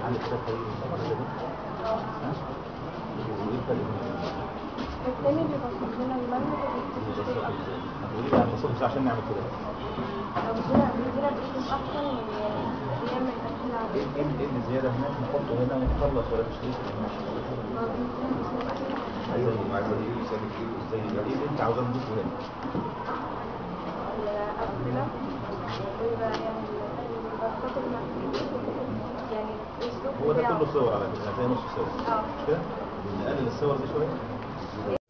عندك كده فريق المسافه دي ها وايه الفرق بينهم؟ التاني بيبقى لنا المنهج المسافة ازاي؟ هتقولي بقى المسافه ازاي عشان نعمل كده لو كده كده بيكون أحسن من الأيام اللي كانت ايه العادية ايه ايه اللي زياده هناك نحطه هنا ونخلص ولا مش ليه؟ ما بيكون عايزه ايه؟ عايزه ايه؟ يساوي ايه؟ ازاي ايه اللي انت عاوزاه نضيفه هنا؟ الأسئلة ويبقى يعني بيبقى خاطر يعني الأسلوب هو ده بتاعه. كله صور على فكره هتلاقي نص صور اه كده نقلل الصور دي شويه